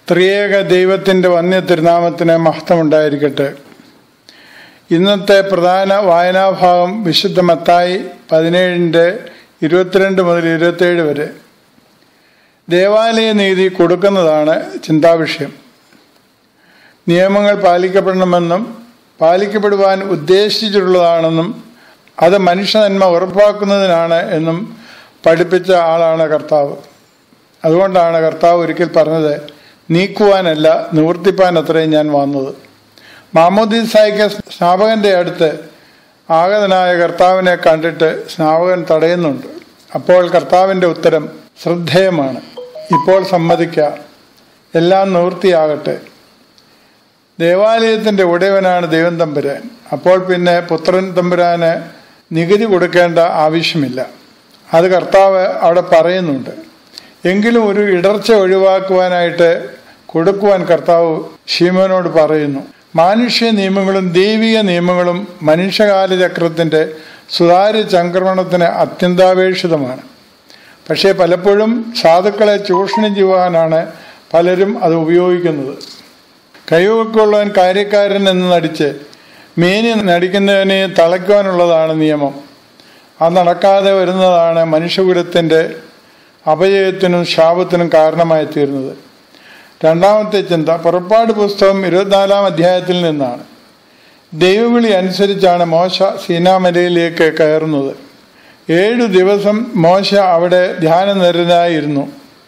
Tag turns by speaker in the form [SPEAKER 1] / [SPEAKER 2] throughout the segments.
[SPEAKER 1] ത്രിയേക ദൈവത്തിൻ്റെ വന്യ തിരുനാമത്തിന് മഹത്വമുണ്ടായിരിക്കട്ടെ ഇന്നത്തെ പ്രധാന വായനാഭാഗം വിശുദ്ധ മത്തായി പതിനേഴിൻ്റെ ഇരുപത്തിരണ്ട് മുതൽ ഇരുപത്തേഴ് വരെ ദേവാലയ നീതി കൊടുക്കുന്നതാണ് ചിന്താവിഷയം നിയമങ്ങൾ പാലിക്കപ്പെടണമെന്നും പാലിക്കപ്പെടുവാൻ ഉദ്ദേശിച്ചിട്ടുള്ളതാണെന്നും അത് മനുഷ്യനന്മ ഉറപ്പാക്കുന്നതിനാണ് എന്നും പഠിപ്പിച്ച ആളാണ് കർത്താവ് അതുകൊണ്ടാണ് കർത്താവ് ഒരിക്കൽ പറഞ്ഞത് നീക്കുവാനല്ല നിവർത്തിപ്പാൻ അത്രയും ഞാൻ വന്നത് മാമോദീസായിക്ക് സ്നാപകന്റെ അടുത്ത് ആഗതനായ കർത്താവിനെ കണ്ടിട്ട് സ്നാപകൻ തടയുന്നുണ്ട് അപ്പോൾ കർത്താവിൻ്റെ ഉത്തരം ശ്രദ്ധേയമാണ് ഇപ്പോൾ സമ്മതിക്കുക എല്ലാം നിവൃത്തിയാകട്ടെ ദേവാലയത്തിൻ്റെ ഉടയവനാണ് ദൈവം തമ്പുരാൻ അപ്പോൾ പിന്നെ പുത്രൻ തമ്പുരാന് നികുതി കൊടുക്കേണ്ട ആവശ്യമില്ല അത് കർത്താവ് അവിടെ പറയുന്നുണ്ട് എങ്കിലും ഒരു ഇടർച്ച ഒഴിവാക്കുവാനായിട്ട് കൊടുക്കുവാൻ കർത്താവ് ഷീമോനോട് പറയുന്നു മാനുഷ്യ നിയമങ്ങളും ദൈവിക നിയമങ്ങളും മനുഷ്യകാല ചക്രത്തിൻ്റെ സുതാര്യ ചംക്രമണത്തിന് അത്യന്താപേക്ഷിതമാണ് പക്ഷേ പലപ്പോഴും സാധുക്കളെ ചൂഷണം ചെയ്യുവാനാണ് പലരും അത് ഉപയോഗിക്കുന്നത് കൈവക്കുള്ളവൻ കാര്യക്കാരൻ എന്ന് നടിച്ച് മീനി നടിക്കുന്നതിനെ തളയ്ക്കുവാനുള്ളതാണ് നിയമം അത് നടക്കാതെ വരുന്നതാണ് മനുഷ്യകുലത്തിൻ്റെ അപജയത്തിനും ശാപത്തിനും കാരണമായി തീർന്നത് രണ്ടാമത്തെ ചിന്ത പുറപ്പാട് പുസ്തകം ഇരുപത്തിനാലാം അധ്യായത്തിൽ നിന്നാണ് ദൈവവിളി അനുസരിച്ചാണ് മോശ സീനാമലയിലേക്ക് കയറുന്നത് ഏഴു ദിവസം മോശ അവിടെ ധ്യാനനിരനായിരുന്നു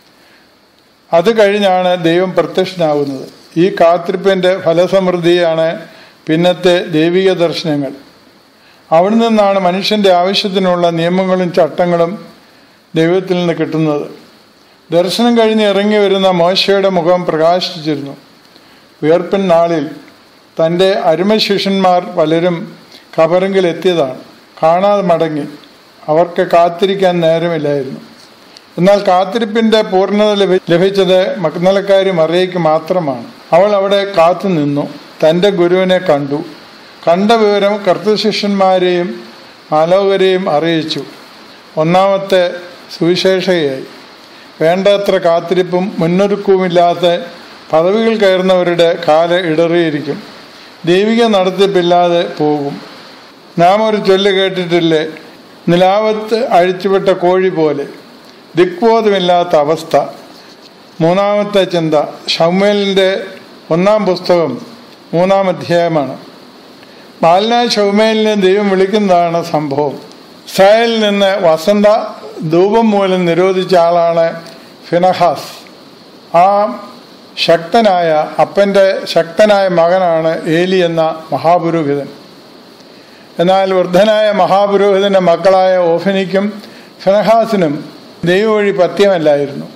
[SPEAKER 1] അത് കഴിഞ്ഞാണ് ദൈവം പ്രത്യക്ഷനാകുന്നത് ഈ കാത്തിരിപ്പിൻ്റെ ഫലസമൃദ്ധിയാണ് പിന്നത്തെ ദൈവിക ദർശനങ്ങൾ അവിടെ നിന്നാണ് മനുഷ്യൻ്റെ ആവശ്യത്തിനുള്ള നിയമങ്ങളും ചട്ടങ്ങളും ദൈവത്തിൽ നിന്ന് കിട്ടുന്നത് ദർശനം കഴിഞ്ഞ് ഇറങ്ങി വരുന്ന മോശയുടെ മുഖം പ്രകാശിച്ചിരുന്നു ഉയർപ്പിൻ നാളിൽ തൻ്റെ അരുമശിഷ്യന്മാർ പലരും കബറിങ്കിൽ എത്തിയതാണ് കാണാതെ മടങ്ങി അവർക്ക് കാത്തിരിക്കാൻ നേരമില്ലായിരുന്നു എന്നാൽ കാത്തിരിപ്പിന്റെ പൂർണ്ണത ലഭിച്ചത് മക്നലക്കാരി മറിയയ്ക്ക് മാത്രമാണ് അവൾ അവിടെ കാത്തു നിന്നു തൻ്റെ ഗുരുവിനെ കണ്ടു കണ്ട വിവരം കർത്തശിഷ്യന്മാരെയും ആലോകരെയും അറിയിച്ചു ഒന്നാമത്തെ സുവിശേഷയായി വേണ്ടത്ര കാത്തിരിപ്പും മുന്നൊരുക്കവുമില്ലാത്ത പദവികൾ കയറുന്നവരുടെ കാല ഇടറിയിരിക്കും ദൈവിക നടത്തിപ്പില്ലാതെ പോകും നാം ഒരു ചൊല്ല് കേട്ടിട്ടില്ലേ നിലാവത്ത് അഴിച്ചുവിട്ട കോഴി പോലെ ദിക്ബോധമില്ലാത്ത അവസ്ഥ മൂന്നാമത്തെ ചിന്ത ഷൗമേലിൻ്റെ ഒന്നാം പുസ്തകം മൂന്നാം അധ്യായമാണ് ബാലനായ ഷൗമേലിനെ ദൈവം വിളിക്കുന്നതാണ് സംഭവം ഇസ്രായേലിൽ നിന്ന് വസന്ത ധൂപം മൂലം നിരോധിച്ച ആളാണ് ഫിനഹാസ് ആ ശക്തനായ അപ്പൻ്റെ ശക്തനായ മകനാണ് ഏലി എന്ന മഹാപുരോഹിതൻ എന്നാൽ വൃദ്ധനായ മഹാപുരോഹിതന്റെ മക്കളായ ഓഫനിക്കും ഫിനഹാസിനും ദൈവവഴി പഥ്യമല്ലായിരുന്നു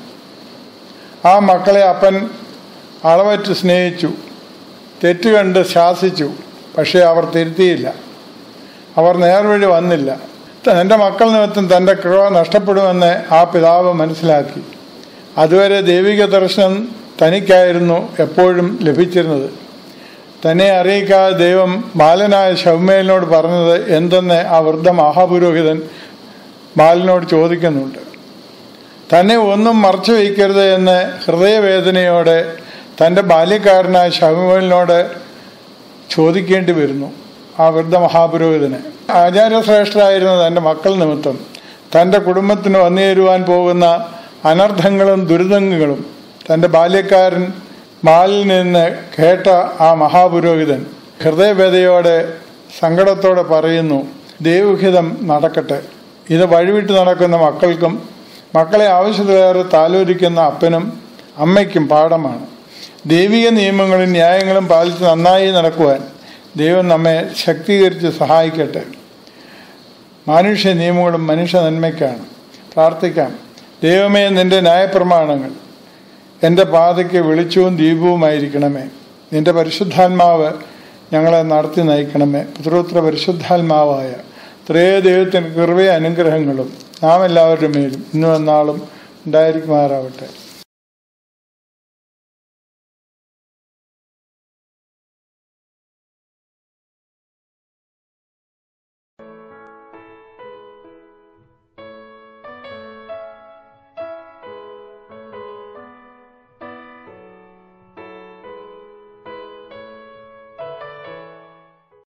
[SPEAKER 1] ആ മക്കളെ അപ്പൻ അളവറ്റ് സ്നേഹിച്ചു തെറ്റുകണ്ട് ശാസിച്ചു പക്ഷേ അവർ തിരുത്തിയില്ല അവർ നേർവഴി വന്നില്ല തൻ്റെ മക്കൾ നിമിത്തം തൻ്റെ കൃപ നഷ്ടപ്പെടുമെന്ന് ആ പിതാവ് മനസ്സിലാക്കി അതുവരെ ദൈവിക ദർശനം തനിക്കായിരുന്നു എപ്പോഴും ലഭിച്ചിരുന്നത് തന്നെ അറിയിക്കാതെ ദൈവം ബാലനായ ഷൗമേലിനോട് പറഞ്ഞത് എന്തെന്ന് ആ വൃദ്ധ മഹാപുരോഹിതൻ ബാലനോട് ചോദിക്കുന്നുണ്ട് തന്നെ ഒന്നും മറച്ചു വയ്ക്കരുത് എന്ന് ഹൃദയവേദനയോടെ തൻ്റെ ബാല്യക്കാരനായ ഷൗമേലിനോട് ചോദിക്കേണ്ടി വരുന്നു ആ വൃദ്ധ മഹാപുരോഹിതന് ആചാര്യശ്രേഷ്ഠരായിരുന്ന തൻ്റെ മക്കൾ നിമിത്തം തൻ്റെ കുടുംബത്തിന് വന്നു തരുവാൻ പോകുന്ന അനർത്ഥങ്ങളും ദുരിതങ്ങളും തൻ്റെ ബാല്യക്കാരൻ മാലിൽ നിന്ന് കേട്ട ആ മഹാപുരോഹിതൻ ഹൃദയവേദയോടെ സങ്കടത്തോടെ പറയുന്നു ദൈവഹിതം നടക്കട്ടെ ഇത് വഴിവിട്ട് നടക്കുന്ന മക്കൾക്കും മക്കളെ ആവശ്യത്തിലേറെ താലോലിക്കുന്ന അപ്പനും അമ്മയ്ക്കും പാഠമാണ് ദൈവിക നിയമങ്ങളും ന്യായങ്ങളും പാലിച്ച് നന്നായി നടക്കുവാൻ ദൈവം നമ്മെ ശക്തീകരിച്ച് സഹായിക്കട്ടെ മാനുഷ്യ നിയമങ്ങളും മനുഷ്യ നന്മയ്ക്കാണ് പ്രാർത്ഥിക്കാം ദൈവമേ നിന്റെ ന്യായപ്രമാണങ്ങൾ എൻ്റെ പാതയ്ക്ക് വെളിച്ചവും ദീപവുമായിരിക്കണമേ നിന്റെ പരിശുദ്ധാത്മാവ് ഞങ്ങളെ നടത്തി നയിക്കണമേ പുത്രോത്ര പരിശുദ്ധാത്മാവായ ത്രേ ദൈവത്തിന് കൃപയ അനുഗ്രഹങ്ങളും നാം എല്ലാവരുടെ മേലും ഇന്നും എന്നാളും ഉണ്ടായിരിക്കുമാറാവട്ടെ